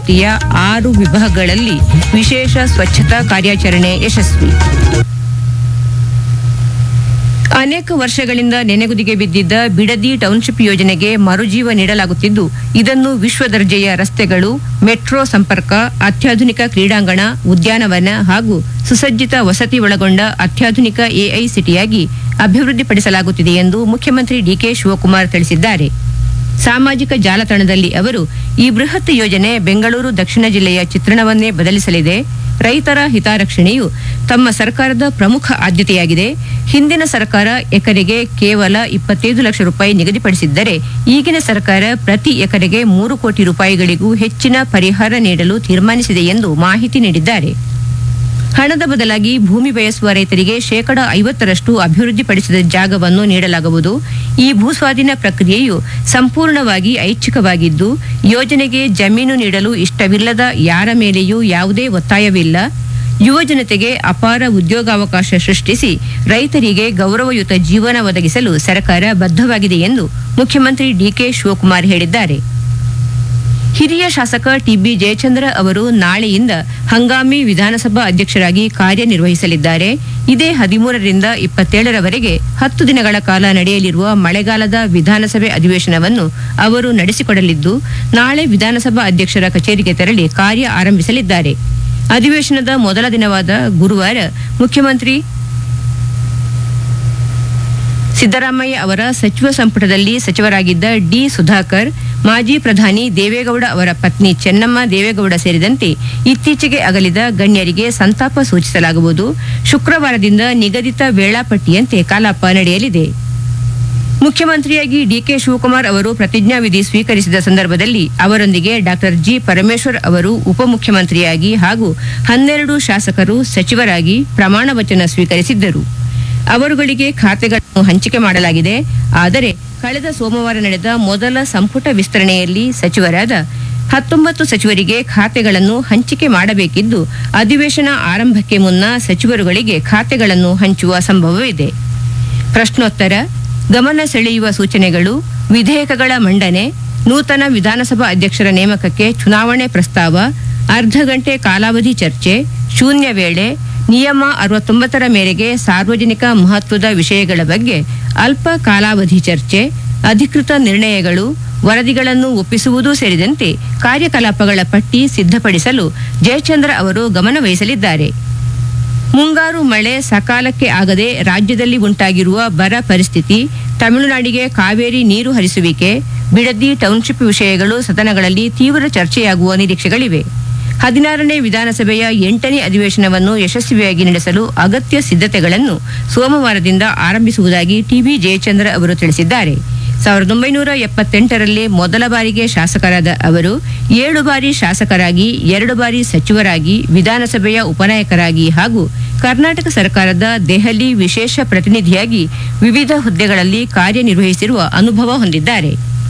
ವ್ಯಾಪ್ತಿಯ ಆರು ವಿಭಾಗಗಳಲ್ಲಿ ವಿಶೇಷ ಸ್ವಚ್ಛತಾ ಕಾರ್ಯಾಚರಣೆ ಯಶಸ್ವಿ ಅನೇಕ ವರ್ಷಗಳಿಂದ ನೆನೆಗುದಿಗೆ ಬಿದ್ದಿದ್ದ ಬಿಡದಿ ಟೌನ್ಶಿಪ್ ಯೋಜನೆಗೆ ಮರುಜೀವ ನೀಡಲಾಗುತ್ತಿದ್ದು ಇದನ್ನು ವಿಶ್ವ ದರ್ಜೆಯ ರಸ್ತೆಗಳು ಮೆಟ್ರೋ ಸಂಪರ್ಕ ಅತ್ಯಾಧುನಿಕ ಕ್ರೀಡಾಂಗಣ ಉದ್ಯಾನವನ ಹಾಗೂ ಸುಸಜ್ಜಿತ ವಸತಿ ಒಳಗೊಂಡ ಅತ್ಯಾಧುನಿಕ ಎಐ ಸಿಟಿಯಾಗಿ ಅಭಿವೃದ್ಧಿಪಡಿಸಲಾಗುತ್ತಿದೆ ಎಂದು ಮುಖ್ಯಮಂತ್ರಿ ಡಿಕೆ ಶಿವಕುಮಾರ್ ತಿಳಿಸಿದ್ದಾರೆ ಸಾಮಾಜಿಕ ಜಾಲತಾಣದಲ್ಲಿ ಅವರು ಈ ಬೃಹತ್ ಯೋಜನೆ ಬೆಂಗಳೂರು ದಕ್ಷಿಣ ಜಿಲ್ಲೆಯ ಚಿತ್ರಣವನ್ನೇ ಬದಲಿಸಲಿದೆ ರೈತರ ಹಿತರಕ್ಷಣೆಯು ತಮ್ಮ ಸರ್ಕಾರದ ಪ್ರಮುಖ ಆದ್ಯತೆಯಾಗಿದೆ ಹಿಂದಿನ ಸರ್ಕಾರ ಎಕರೆಗೆ ಕೇವಲ ಇಪ್ಪತ್ತೈದು ಲಕ್ಷ ರೂಪಾಯಿ ನಿಗದಿಪಡಿಸಿದ್ದರೆ ಈಗಿನ ಸರ್ಕಾರ ಪ್ರತಿ ಎಕರೆಗೆ ಮೂರು ಕೋಟಿ ರೂಪಾಯಿಗಳಿಗೂ ಹೆಚ್ಚಿನ ಪರಿಹಾರ ನೀಡಲು ತೀರ್ಮಾನಿಸಿದೆ ಎಂದು ಮಾಹಿತಿ ನೀಡಿದ್ದಾರೆ ಹಣದ ಬದಲಾಗಿ ಭೂಮಿ ಬಯಸುವ ರೈತರಿಗೆ ಶೇಕಡ ಐವತ್ತರಷ್ಟು ಅಭಿವೃದ್ಧಿಪಡಿಸಿದ ಜಾಗವನ್ನು ನೀಡಲಾಗುವುದು ಈ ಭೂಸ್ವಾಧೀನ ಪ್ರಕ್ರಿಯೆಯು ಸಂಪೂರ್ಣವಾಗಿ ಐಚ್ಛಿಕವಾಗಿದ್ದು ಯೋಜನೆಗೆ ಜಮೀನು ನೀಡಲು ಇಷ್ಟವಿಲ್ಲದ ಯಾರ ಮೇಲೆಯೂ ಯಾವುದೇ ಒತ್ತಾಯವಿಲ್ಲ ಯುವ ಜನತೆಗೆ ಅಪಾರ ಉದ್ಯೋಗಾವಕಾಶ ಸೃಷ್ಟಿಸಿ ರೈತರಿಗೆ ಗೌರವಯುತ ಜೀವನ ಒದಗಿಸಲು ಸರ್ಕಾರ ಬದ್ಧವಾಗಿದೆ ಎಂದು ಮುಖ್ಯಮಂತ್ರಿ ಡಿಕೆ ಶಿವಕುಮಾರ್ ಹೇಳಿದ್ದಾರೆ ಹಿರಿಯ ಶಾಸಕ ಟಿಬಿ ಜಯಚಂದ್ರ ಅವರು ನಾಳೆಯಿಂದ ಹಂಗಾಮಿ ವಿಧಾನಸಭಾ ಅಧ್ಯಕ್ಷರಾಗಿ ಕಾರ್ಯನಿರ್ವಹಿಸಲಿದ್ದಾರೆ ಇದೇ ಹದಿಮೂರರಿಂದ ಇಪ್ಪತ್ತೇಳರವರೆಗೆ ಹತ್ತು ದಿನಗಳ ಕಾಲ ನಡೆಯಲಿರುವ ಮಳೆಗಾಲದ ವಿಧಾನಸಭೆ ಅಧಿವೇಶನವನ್ನು ಅವರು ನಡೆಸಿಕೊಡಲಿದ್ದು ನಾಳೆ ವಿಧಾನಸಭಾ ಅಧ್ಯಕ್ಷರ ಕಚೇರಿಗೆ ತೆರಳಿ ಕಾರ್ಯ ಆರಂಭಿಸಲಿದ್ದಾರೆ ಅಧಿವೇಶನದ ಮೊದಲ ದಿನವಾದ ಗುರುವಾರ ಮುಖ್ಯಮಂತ್ರಿ ಸಿದ್ದರಾಮಯ್ಯ ಅವರ ಸಚಿವ ಸಂಪುಟದಲ್ಲಿ ಸಚಿವರಾಗಿದ್ದ ಡಿ ಸುಧಾಕರ್ ಮಾಜಿ ಪ್ರಧಾನಿ ದೇವೇಗೌಡ ಅವರ ಪತ್ನಿ ಚೆನ್ನಮ್ಮ ದೇವೇಗೌಡ ಸೇರಿದಂತೆ ಇತ್ತೀಚೆಗೆ ಅಗಲಿದ ಗಣ್ಯರಿಗೆ ಸಂತಾಪ ಸೂಚಿಸಲಾಗುವುದು ಶುಕ್ರವಾರದಿಂದ ನಿಗದಿತ ವೇಳಾಪಟ್ಟಿಯಂತೆ ಕಲಾಪ ನಡೆಯಲಿದೆ ಮುಖ್ಯಮಂತ್ರಿಯಾಗಿ ಡಿಕೆ ಶಿವಕುಮಾರ್ ಅವರು ಪ್ರತಿಜ್ಞಾವಿಧಿ ಸ್ವೀಕರಿಸಿದ ಸಂದರ್ಭದಲ್ಲಿ ಅವರೊಂದಿಗೆ ಡಾಕ್ಟರ್ ಜಿ ಪರಮೇಶ್ವರ್ ಅವರು ಉಪಮುಖ್ಯಮಂತ್ರಿಯಾಗಿ ಹಾಗೂ ಹನ್ನೆರಡು ಶಾಸಕರು ಸಚಿವರಾಗಿ ಪ್ರಮಾಣ ವಚನ ಸ್ವೀಕರಿಸಿದ್ದರು ಅವರುಗಳಿಗೆ ಖಾತೆಗಳನ್ನು ಹಂಚಿಕೆ ಮಾಡಲಾಗಿದೆ ಆದರೆ ಕಳೆದ ಸೋಮವಾರ ನಡೆದ ಮೊದಲ ಸಂಪುಟ ವಿಸ್ತರಣೆಯಲ್ಲಿ ಸಚಿವರಾದ ಹತ್ತೊಂಬತ್ತು ಸಚಿವರಿಗೆ ಖಾತೆಗಳನ್ನು ಹಂಚಿಕೆ ಮಾಡಬೇಕಿದ್ದು ಅಧಿವೇಶನ ಆರಂಭಕ್ಕೆ ಮುನ್ನ ಸಚಿವರುಗಳಿಗೆ ಖಾತೆಗಳನ್ನು ಹಂಚುವ ಸಂಭವವಿದೆ ಪ್ರಶ್ನೋತ್ತರ ಗಮನ ಸೆಳೆಯುವ ಸೂಚನೆಗಳು ವಿಧೇಯಕಗಳ ಮಂಡನೆ ನೂತನ ವಿಧಾನಸಭಾ ಅಧ್ಯಕ್ಷರ ನೇಮಕಕ್ಕೆ ಚುನಾವಣೆ ಪ್ರಸ್ತಾವ ಅರ್ಧ ಗಂಟೆ ಕಾಲಾವಧಿ ಚರ್ಚೆ ಶೂನ್ಯ ವೇಳೆ ನಿಯಮ ಅರವತ್ತೊಂಬತ್ತರ ಮೇರೆಗೆ ಸಾರ್ವಜನಿಕ ಮಹತ್ವದ ವಿಷಯಗಳ ಬಗ್ಗೆ ಅಲ್ಪ ಕಾಲಾವಧಿ ಚರ್ಚೆ ಅಧಿಕೃತ ನಿರ್ಣಯಗಳು ವರದಿಗಳನ್ನು ಒಪ್ಪಿಸುವುದೂ ಸೇರಿದಂತೆ ಕಾರ್ಯಕಲಾಪಗಳ ಪಟ್ಟಿ ಸಿದ್ಧಪಡಿಸಲು ಜಯಚಂದ್ರ ಅವರು ಗಮನ ವಹಿಸಲಿದ್ದಾರೆ ಮುಂಗಾರು ಮಳೆ ಸಕಾಲಕ್ಕೆ ಆಗದೆ ರಾಜ್ಯದಲ್ಲಿ ಉಂಟಾಗಿರುವ ಬರ ಪರಿಸ್ಥಿತಿ ತಮಿಳುನಾಡಿಗೆ ಕಾವೇರಿ ನೀರು ಹರಿಸುವಿಕೆ ಬಿಡದಿ ಟೌನ್ಶಿಪ್ ವಿಷಯಗಳು ಸದನಗಳಲ್ಲಿ ತೀವ್ರ ಚರ್ಚೆಯಾಗುವ ನಿರೀಕ್ಷೆಗಳಿವೆ ಹದಿನಾರನೇ ವಿಧಾನಸಭೆಯ ಎಂಟನೇ ಅಧಿವೇಶನವನ್ನು ಯಶಸ್ವಿಯಾಗಿ ನಡೆಸಲು ಅಗತ್ಯ ಸಿದ್ಧತೆಗಳನ್ನು ಸೋಮವಾರದಿಂದ ಆರಂಭಿಸುವುದಾಗಿ ಟಿಬಿ ಜಯಚಂದ್ರ ಅವರು ತಿಳಿಸಿದ್ದಾರೆ ಸಾವಿರದ ಒಂಬೈನೂರ ಎಪ್ಪತ್ತೆಂಟರಲ್ಲಿ ಮೊದಲ ಬಾರಿಗೆ ಶಾಸಕರಾದ ಅವರು ಏಳು ಬಾರಿ ಶಾಸಕರಾಗಿ ಎರಡು ಬಾರಿ ಸಚಿವರಾಗಿ ವಿಧಾನಸಭೆಯ ಉಪನಾಯಕರಾಗಿ ಹಾಗೂ ಕರ್ನಾಟಕ ಸರ್ಕಾರದ ದೆಹಲಿ ವಿಶೇಷ ಪ್ರತಿನಿಧಿಯಾಗಿ ವಿವಿಧ ಹುದ್ದೆಗಳಲ್ಲಿ ಕಾರ್ಯನಿರ್ವಹಿಸಿರುವ ಅನುಭವ ಹೊಂದಿದ್ದಾರೆ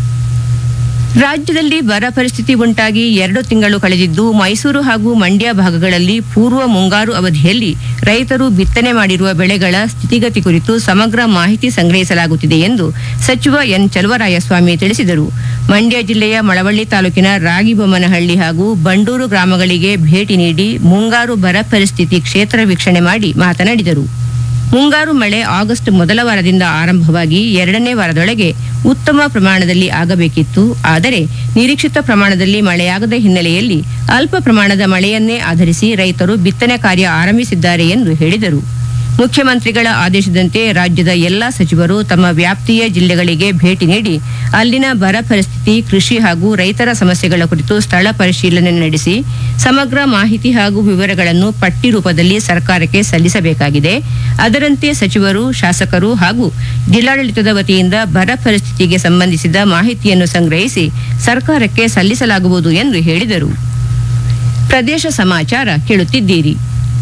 ರಾಜ್ಯದಲ್ಲಿ ಬರ ಪರಿಸ್ಥಿತಿ ಉಂಟಾಗಿ ಎರಡು ತಿಂಗಳು ಕಳೆದಿದ್ದು ಮೈಸೂರು ಹಾಗೂ ಮಂಡ್ಯ ಭಾಗಗಳಲ್ಲಿ ಪೂರ್ವ ಮುಂಗಾರು ಅವಧಿಯಲ್ಲಿ ರೈತರು ಬಿತ್ತನೆ ಮಾಡಿರುವ ಬೆಳೆಗಳ ಸ್ಥಿತಿಗತಿ ಕುರಿತು ಸಮಗ್ರ ಮಾಹಿತಿ ಸಂಗ್ರಹಿಸಲಾಗುತ್ತಿದೆ ಎಂದು ಸಚಿವ ಎನ್ ಚಲುವರಾಯಸ್ವಾಮಿ ತಿಳಿಸಿದರು ಮಂಡ್ಯ ಜಿಲ್ಲೆಯ ಮಳವಳ್ಳಿ ತಾಲೂಕಿನ ರಾಗಿಬೊಮ್ಮನಹಳ್ಳಿ ಹಾಗೂ ಬಂಡೂರು ಗ್ರಾಮಗಳಿಗೆ ಭೇಟಿ ನೀಡಿ ಮುಂಗಾರು ಬರ ಪರಿಸ್ಥಿತಿ ಕ್ಷೇತ್ರ ವೀಕ್ಷಣೆ ಮಾಡಿ ಮಾತನಾಡಿದರು ಮುಂಗಾರು ಮಳೆ ಆಗಸ್ಟ್ ಮೊದಲ ವಾರದಿಂದ ಆರಂಭವಾಗಿ ಎರಡನೇ ವಾರದೊಳಗೆ ಉತ್ತಮ ಪ್ರಮಾಣದಲ್ಲಿ ಆಗಬೇಕಿತ್ತು ಆದರೆ ನಿರೀಕ್ಷಿತ ಪ್ರಮಾಣದಲ್ಲಿ ಮಳೆಯಾಗದ ಹಿನ್ನೆಲೆಯಲ್ಲಿ ಅಲ್ಪ ಪ್ರಮಾಣದ ಮಳೆಯನ್ನೇ ಆಧರಿಸಿ ರೈತರು ಬಿತ್ತನೆ ಕಾರ್ಯ ಆರಂಭಿಸಿದ್ದಾರೆ ಎಂದು ಹೇಳಿದರು ಮುಖ್ಯಮಂತ್ರಿಗಳ ಆದೇಶದಂತೆ ರಾಜ್ಯದ ಎಲ್ಲಾ ಸಚಿವರು ತಮ್ಮ ವ್ಯಾಪ್ತಿಯ ಜಿಲ್ಲೆಗಳಿಗೆ ಭೇಟಿ ನೀಡಿ ಅಲ್ಲಿನ ಬರ ಪರಿಸ್ಥಿತಿ ಕೃಷಿ ಹಾಗೂ ರೈತರ ಸಮಸ್ಯೆಗಳ ಕುರಿತು ಸ್ಥಳ ಪರಿಶೀಲನೆ ನಡೆಸಿ ಸಮಗ್ರ ಮಾಹಿತಿ ಹಾಗೂ ವಿವರಗಳನ್ನು ಪಟ್ಟಿ ರೂಪದಲ್ಲಿ ಸರ್ಕಾರಕ್ಕೆ ಸಲ್ಲಿಸಬೇಕಾಗಿದೆ ಅದರಂತೆ ಸಚಿವರು ಶಾಸಕರು ಹಾಗೂ ಜಿಲ್ಲಾಡಳಿತದ ವತಿಯಿಂದ ಬರ ಪರಿಸ್ಥಿತಿಗೆ ಸಂಬಂಧಿಸಿದ ಮಾಹಿತಿಯನ್ನು ಸಂಗ್ರಹಿಸಿ ಸರ್ಕಾರಕ್ಕೆ ಸಲ್ಲಿಸಲಾಗುವುದು ಎಂದು ಹೇಳಿದರು ಪ್ರದೇಶ ಸಮಾಚಾರ ಕೇಳುತ್ತಿದ್ದೀರಿ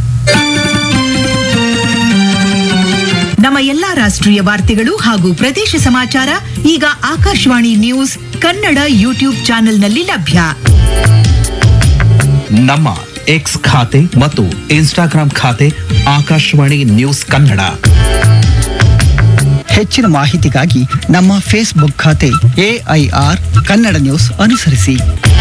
ನಮ್ಮ ಎಲ್ಲಾ ರಾಷ್ಟ್ರೀಯ ವಾರ್ತೆಗಳು ಹಾಗೂ ಪ್ರದೇಶ ಸಮಾಚಾರ ಈಗ ಆಕಾಶವಾಣಿ ನ್ಯೂಸ್ ಕನ್ನಡ ಯೂಟ್ಯೂಬ್ ಚಾನೆಲ್ನಲ್ಲಿ ಲಭ್ಯ ನಮ್ಮ ಎಕ್ಸ್ ಖಾತೆ ಮತ್ತು ಇನ್ಸ್ಟಾಗ್ರಾಂ ಖಾತೆ ಆಕಾಶವಾಣಿ ನ್ಯೂಸ್ ಕನ್ನಡ ಹೆಚ್ಚಿನ ಮಾಹಿತಿಗಾಗಿ ನಮ್ಮ ಫೇಸ್ಬುಕ್ ಖಾತೆ ಎಐಆರ್ ಕನ್ನಡ ನ್ಯೂಸ್ ಅನುಸರಿಸಿ